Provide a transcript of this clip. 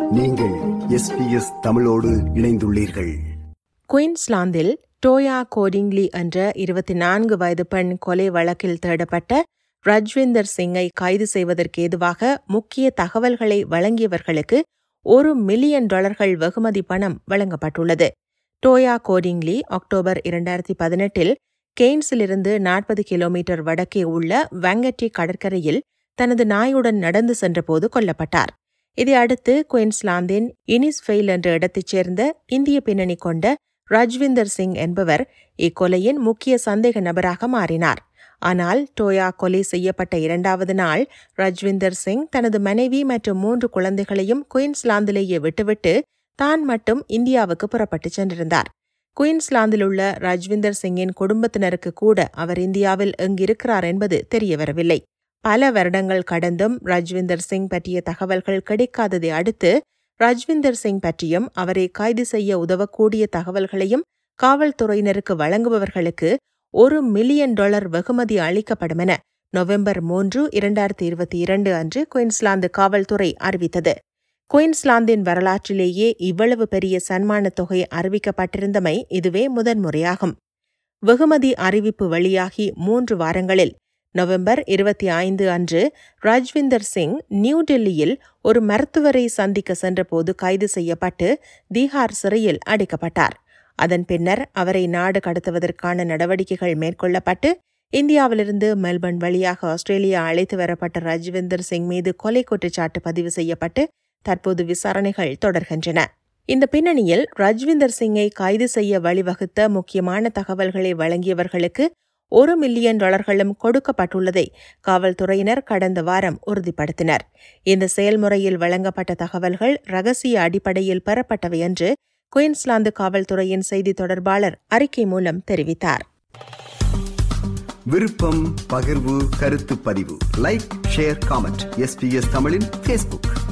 நீங்கள் எஸ்பிஎஸ் தமிழோடு இணைந்துள்ளீர்கள் குயின்ஸ்லாந்தில் டோயா கோடிங்லி என்ற இருபத்தி நான்கு வயது பெண் கொலை வழக்கில் தேடப்பட்ட ரஜ்விந்தர் சிங்கை கைது செய்வதற்கு ஏதுவாக முக்கிய தகவல்களை வழங்கியவர்களுக்கு ஒரு மில்லியன் டாலர்கள் வெகுமதி பணம் வழங்கப்பட்டுள்ளது டோயா கோடிங்லி அக்டோபர் இரண்டாயிரத்தி பதினெட்டில் கெய்ன்ஸிலிருந்து நாற்பது கிலோமீட்டர் வடக்கே உள்ள வெங்கட்டி கடற்கரையில் தனது நாயுடன் நடந்து சென்றபோது கொல்லப்பட்டார் இதை அடுத்து குயின்ஸ்லாந்தின் இனிஸ்ஃபெயில் என்ற இடத்தைச் சேர்ந்த இந்திய பின்னணி கொண்ட ரஜ்விந்தர் சிங் என்பவர் இக்கொலையின் முக்கிய சந்தேக நபராக மாறினார் ஆனால் டோயா கொலை செய்யப்பட்ட இரண்டாவது நாள் ரஜ்விந்தர் சிங் தனது மனைவி மற்றும் மூன்று குழந்தைகளையும் குயின்ஸ்லாந்திலேயே விட்டுவிட்டு தான் மட்டும் இந்தியாவுக்கு புறப்பட்டுச் சென்றிருந்தார் குயின்ஸ்லாந்தில் உள்ள ரஜ்விந்தர் சிங்கின் குடும்பத்தினருக்கு கூட அவர் இந்தியாவில் எங்கிருக்கிறார் என்பது தெரியவரவில்லை பல வருடங்கள் கடந்தும் ரஜ்விந்தர் சிங் பற்றிய தகவல்கள் கிடைக்காததை அடுத்து ரஜ்விந்தர் சிங் பற்றியும் அவரை கைது செய்ய உதவக்கூடிய தகவல்களையும் காவல்துறையினருக்கு வழங்குபவர்களுக்கு ஒரு மில்லியன் டாலர் வெகுமதி அளிக்கப்படும் என நவம்பர் மூன்று இரண்டாயிரத்தி இருபத்தி இரண்டு அன்று குயின்ஸ்லாந்து காவல்துறை அறிவித்தது குயின்ஸ்லாந்தின் வரலாற்றிலேயே இவ்வளவு பெரிய சன்மான தொகை அறிவிக்கப்பட்டிருந்தமை இதுவே முதன்முறையாகும் வெகுமதி அறிவிப்பு வெளியாகி மூன்று வாரங்களில் நவம்பர் இருபத்தி ஐந்து அன்று ராஜ்விந்தர் சிங் நியூ டெல்லியில் ஒரு மருத்துவரை சந்திக்க சென்றபோது கைது செய்யப்பட்டு தீஹார் சிறையில் அடைக்கப்பட்டார் அதன் பின்னர் அவரை நாடு கடத்துவதற்கான நடவடிக்கைகள் மேற்கொள்ளப்பட்டு இந்தியாவிலிருந்து மெல்பர்ன் வழியாக ஆஸ்திரேலியா அழைத்து வரப்பட்ட ரஜ்விந்தர் சிங் மீது கொலை குற்றச்சாட்டு பதிவு செய்யப்பட்டு தற்போது விசாரணைகள் தொடர்கின்றன இந்த பின்னணியில் ரஜ்விந்தர் சிங்கை கைது செய்ய வழிவகுத்த முக்கியமான தகவல்களை வழங்கியவர்களுக்கு ஒரு மில்லியன் டாலர்களும் கொடுக்கப்பட்டுள்ளதை காவல்துறையினர் கடந்த வாரம் உறுதிப்படுத்தினர் இந்த செயல்முறையில் வழங்கப்பட்ட தகவல்கள் ரகசிய அடிப்படையில் பெறப்பட்டவை என்று குயின்ஸ்லாந்து காவல்துறையின் செய்தி தொடர்பாளர் அறிக்கை மூலம் தெரிவித்தார் விருப்பம் பகிர்வு கருத்து பதிவு லைக் ஷேர் காமெண்ட் எஸ்பிஎஸ் தமிழின் ஃபேஸ்புக்